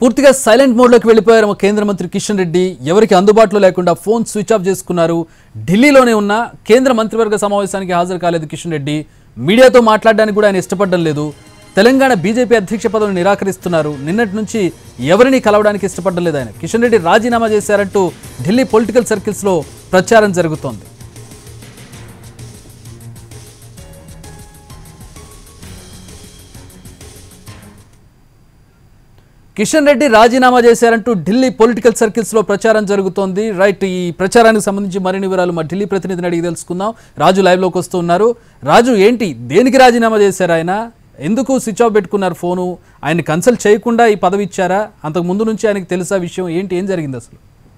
పూర్తిగా సైలెంట్ మోడ్లోకి వెళ్ళిపోయారు మా కేంద్ర మంత్రి కిషన్ రెడ్డి ఎవరికి అందుబాటులో లేకుండా ఫోన్ స్విచ్ ఆఫ్ చేసుకున్నారు ఢిల్లీలోనే ఉన్న కేంద్ర మంత్రివర్గ సమావేశానికి హాజరు కాలేదు కిషన్ రెడ్డి మీడియాతో మాట్లాడడానికి కూడా ఆయన ఇష్టపడడం లేదు తెలంగాణ బీజేపీ అధ్యక్ష పదవిని నిరాకరిస్తున్నారు నిన్నటి నుంచి ఎవరిని కలవడానికి ఇష్టపడడం లేదు ఆయన కిషన్ రెడ్డి రాజీనామా చేశారంటూ ఢిల్లీ పొలిటికల్ సర్కిల్స్లో ప్రచారం జరుగుతోంది కిషన్ రెడ్డి రాజీనామా చేశారంటూ ఢిల్లీ పొలిటికల్ సర్కిల్స్ లో ప్రచారం జరుగుతోంది రైట్ ఈ ప్రచారానికి సంబంధించి మరిన్ని వివరాలు మా ఢిల్లీ ప్రతినిధిని అడిగి తెలుసుకుందాం రాజు లైవ్ లోకి వస్తూ ఉన్నారు రాజు ఏంటి దేనికి రాజీనామా చేశారు ఆయన ఎందుకు స్విచ్ ఆఫ్ పెట్టుకున్నారు ఫోను ఆయన కన్సల్ట్ చేయకుండా ఈ పదవి ఇచ్చారా అంతకు ముందు నుంచి ఆయనకి తెలుసా విషయం ఏంటి ఏం జరిగింది అసలు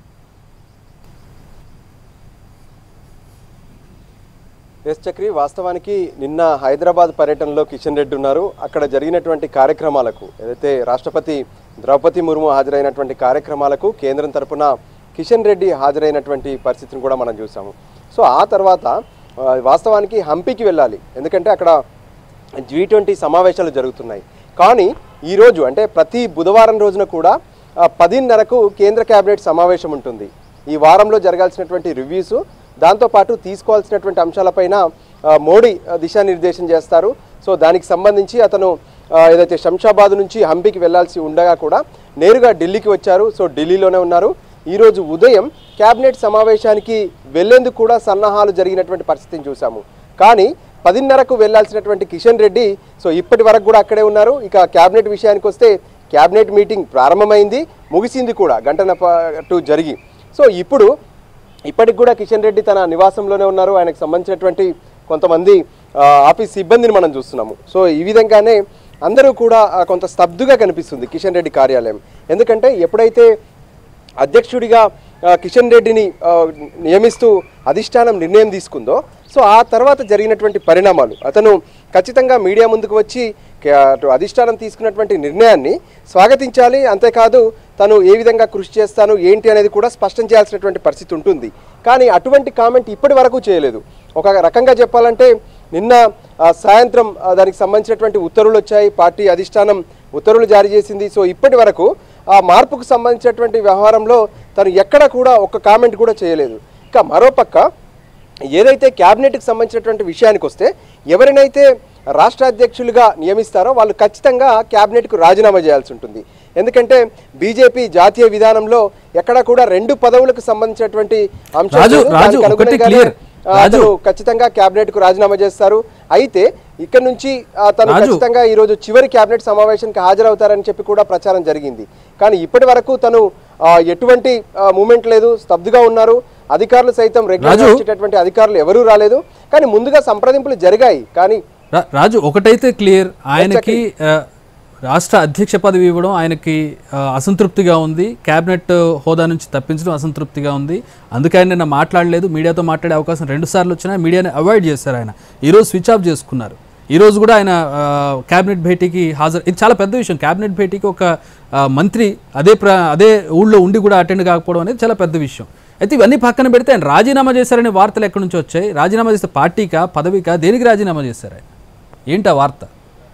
ఎస్ చక్రి వాస్తవానికి నిన్న హైదరాబాద్ పర్యటనలో కిషన్ రెడ్డి ఉన్నారు అక్కడ జరిగినటువంటి కార్యక్రమాలకు ఏదైతే రాష్ట్రపతి ద్రౌపది ముర్ము హాజరైనటువంటి కార్యక్రమాలకు కేంద్రం తరపున కిషన్ రెడ్డి హాజరైనటువంటి పరిస్థితిని కూడా మనం చూసాము సో ఆ తర్వాత ఆ, వాస్తవానికి హంపీకి వెళ్ళాలి ఎందుకంటే అక్కడ జీ ట్వంటీ సమావేశాలు జరుగుతున్నాయి కానీ ఈరోజు అంటే ప్రతి బుధవారం రోజున కూడా ఆ, పదిన్నరకు కేంద్ర కేబినెట్ సమావేశం ఉంటుంది ఈ వారంలో జరగాల్సినటువంటి రివ్యూస్ దాంతోపాటు తీసుకోవాల్సినటువంటి అంశాలపైన ఆ, మోడీ ఆ, దిశానిర్దేశం చేస్తారు సో దానికి సంబంధించి అతను ఆ, ఏదైతే శంషాబాద్ నుంచి హంపీకి వెళ్లాల్సి ఉండగా కూడా నేరుగా ఢిల్లీకి వచ్చారు సో ఢిల్లీలోనే ఉన్నారు ఈరోజు ఉదయం కేబినెట్ సమావేశానికి వెళ్లేందుకు కూడా సన్నాహాలు జరిగినటువంటి పరిస్థితిని చూసాము కానీ పదిన్నరకు వెళ్లాల్సినటువంటి కిషన్ రెడ్డి సో ఇప్పటి వరకు కూడా అక్కడే ఉన్నారు ఇక కేబినెట్ విషయానికి వస్తే కేబినెట్ మీటింగ్ ప్రారంభమైంది ముగిసింది కూడా గంటన పాటు జరిగి సో ఇప్పుడు ఇప్పటికి కూడా కిషన్ రెడ్డి తన నివాసంలోనే ఉన్నారు ఆయనకు సంబంధించినటువంటి కొంతమంది ఆ, ఆఫీస్ సిబ్బందిని మనం చూస్తున్నాము సో ఈ విధంగానే అందరూ కూడా ఆ, కొంత స్తబ్దుగా కనిపిస్తుంది కిషన్ రెడ్డి కార్యాలయం ఎందుకంటే ఎప్పుడైతే అధ్యక్షుడిగా ఆ, కిషన్ రెడ్డిని ఆ, నియమిస్తూ అధిష్టానం నిర్ణయం తీసుకుందో సో ఆ తర్వాత జరిగినటువంటి పరిణామాలు అతను ఖచ్చితంగా మీడియా ముందుకు వచ్చి క- అటు అధిష్టానం తీసుకున్నటువంటి నిర్ణయాన్ని స్వాగతించాలి అంతేకాదు తను ఏ విధంగా కృషి చేస్తాను ఏంటి అనేది కూడా స్పష్టం చేయాల్సినటువంటి పరిస్థితి ఉంటుంది కానీ అటువంటి కామెంట్ ఇప్పటి వరకు చేయలేదు ఒక రకంగా చెప్పాలంటే నిన్న ఆ, సాయంత్రం ఆ, దానికి సంబంధించినటువంటి ఉత్తర్వులు వచ్చాయి పార్టీ అధిష్టానం ఉత్తర్వులు జారీ చేసింది సో ఇప్పటి వరకు ఆ మార్పుకు సంబంధించినటువంటి వ్యవహారంలో తను ఎక్కడ కూడా ఒక కామెంట్ కూడా చేయలేదు ఇక మరోపక్క ఏదైతే క్యాబినెట్కి సంబంధించినటువంటి విషయానికి వస్తే ఎవరినైతే రాష్ట్ర అధ్యక్షులుగా నియమిస్తారో వాళ్ళు ఖచ్చితంగా క్యాబినెట్కు రాజీనామా చేయాల్సి ఉంటుంది ఎందుకంటే బీజేపీ జాతీయ విధానంలో ఎక్కడ కూడా రెండు పదవులకు సంబంధించినటువంటి అంశాలు రాజు, లేదు. రాజు, దానికి ఒకటి అనుగుణంగానే, clear. ఆ, రాజు. అతను ఖచ్చితంగా క్యాబినెట్ కు రాజీనామా చేస్తారు అయితే ఇక్కడ నుంచి ఆ, తను రాజు. ఖచ్చితంగా ఈ రోజు చివరి క్యాబినెట్ సమావేశానికి హాజరవుతారని చెప్పి కూడా ప్రచారం జరిగింది కానీ ఇప్పటి వరకు తను ఆ, ఎటువంటి మూమెంట్ లేదు స్తబ్దుగా ఉన్నారు అధికారులు సైతం రెగ్యులర్ రాజు. వచ్చేటటువంటి అధికారులు ఎవరూ రాలేదు కానీ ముందుగా సంప్రదింపులు జరిగాయి కానీ రా- రాజు ఒకటైతే క్లియర్ ఆయనకి ఆ, రాష్ట్ర అధ్యక్ష పదవి ఇవ్వడం ఆయనకి ఆ, అసంతృప్తిగా ఉంది కేబినెట్ హోదా నుంచి తప్పించడం అసంతృప్తిగా ఉంది అందుకే ఆయన నిన్న మాట్లాడలేదు మీడియాతో మాట్లాడే అవకాశం రెండు సార్లు వచ్చినా మీడియాని అవాయిడ్ చేశారు ఆయన ఈరోజు స్విచ్ ఆఫ్ చేసుకున్నారు ఈ రోజు కూడా ఆయన ఆ, కేబినెట్ భేటీకి హాజరు ఇది చాలా పెద్ద విషయం కేబినెట్ భేటీకి ఒక ఆ, మంత్రి అదే ప్ర అదే ఊళ్ళో ఉండి కూడా అటెండ్ కాకపోవడం అనేది చాలా పెద్ద విషయం అయితే ఇవన్నీ పక్కన పెడితే ఆయన రాజీనామా చేశారనే వార్తలు ఎక్కడి నుంచి వచ్చాయి రాజీనామా చేస్తే పార్టీకా పదవికా దేనికి రాజీనామా చేశారు ఆయన ఏంటి ఆ వార్త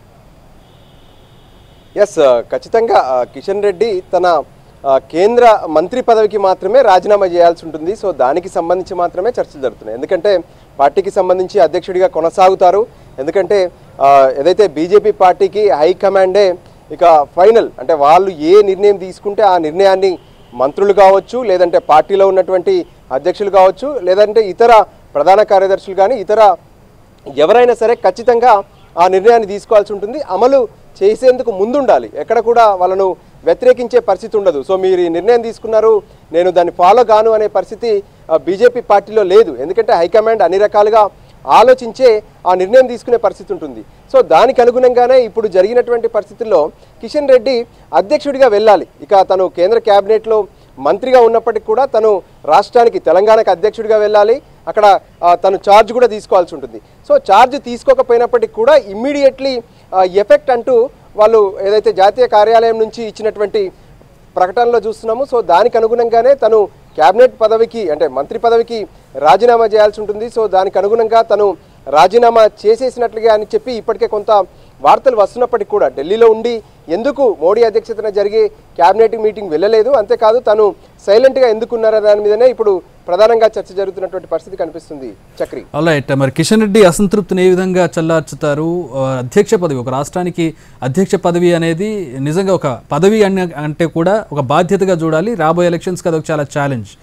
ఎస్ ఖచ్చితంగా ఆ, కిషన్ రెడ్డి తన ఆ, కేంద్ర మంత్రి పదవికి మాత్రమే రాజీనామా చేయాల్సి ఉంటుంది సో దానికి సంబంధించి మాత్రమే చర్చలు జరుగుతున్నాయి ఎందుకంటే పార్టీకి సంబంధించి అధ్యక్షుడిగా కొనసాగుతారు ఎందుకంటే ఆ, ఏదైతే బీజేపీ పార్టీకి హైకమాండే ఇక ఫైనల్ అంటే వాళ్ళు ఏ నిర్ణయం తీసుకుంటే ఆ నిర్ణయాన్ని మంత్రులు కావచ్చు లేదంటే పార్టీలో ఉన్నటువంటి అధ్యక్షులు కావచ్చు లేదంటే ఇతర ప్రధాన కార్యదర్శులు కానీ ఇతర ఎవరైనా సరే ఖచ్చితంగా ఆ నిర్ణయాన్ని తీసుకోవాల్సి ఉంటుంది అమలు చేసేందుకు ముందుండాలి ఎక్కడ కూడా వాళ్ళను వ్యతిరేకించే పరిస్థితి ఉండదు సో మీరు ఈ నిర్ణయం తీసుకున్నారు నేను దాన్ని ఫాలో కాను అనే పరిస్థితి బీజేపీ పార్టీలో లేదు ఎందుకంటే హైకమాండ్ అన్ని రకాలుగా ఆలోచించే ఆ నిర్ణయం తీసుకునే పరిస్థితి ఉంటుంది సో దానికి అనుగుణంగానే ఇప్పుడు జరిగినటువంటి పరిస్థితుల్లో కిషన్ రెడ్డి అధ్యక్షుడిగా వెళ్ళాలి ఇక తను కేంద్ర కేబినెట్లో మంత్రిగా ఉన్నప్పటికీ కూడా తను రాష్ట్రానికి తెలంగాణకు అధ్యక్షుడిగా వెళ్ళాలి అక్కడ ఆ, తను ఛార్జ్ కూడా తీసుకోవాల్సి ఉంటుంది సో ఛార్జ్ తీసుకోకపోయినప్పటికీ కూడా ఇమ్మీడియట్లీ ఎఫెక్ట్ అంటూ వాళ్ళు ఏదైతే జాతీయ కార్యాలయం నుంచి ఇచ్చినటువంటి ప్రకటనలో చూస్తున్నాము సో దానికి అనుగుణంగానే తను కేబినెట్ పదవికి అంటే మంత్రి పదవికి రాజీనామా చేయాల్సి ఉంటుంది సో దానికి అనుగుణంగా తను రాజీనామా చేసేసినట్లుగా అని చెప్పి ఇప్పటికే కొంత వార్తలు వస్తున్నప్పటికీ కూడా ఢిల్లీలో ఉండి ఎందుకు మోడీ అధ్యక్షతన జరిగే క్యాబినెట్ మీటింగ్ వెళ్ళలేదు అంతేకాదు తను సైలెంట్గా ఎందుకున్నారా దాని మీదనే ఇప్పుడు ప్రధానంగా చర్చ జరుగుతున్నటువంటి పరిస్థితి కనిపిస్తుంది చక్రి రైట్ మరి కిషన్ రెడ్డి అసంతృప్తిని ఏ విధంగా చల్లార్చుతారు ఆ, అధ్యక్ష పదవి ఒక రాష్ట్రానికి అధ్యక్ష పదవి అనేది నిజంగా ఒక పదవి అన్న అంటే కూడా ఒక బాధ్యతగా చూడాలి రాబోయే ఎలక్షన్స్కి అదొక చాలా ఛాలెంజ్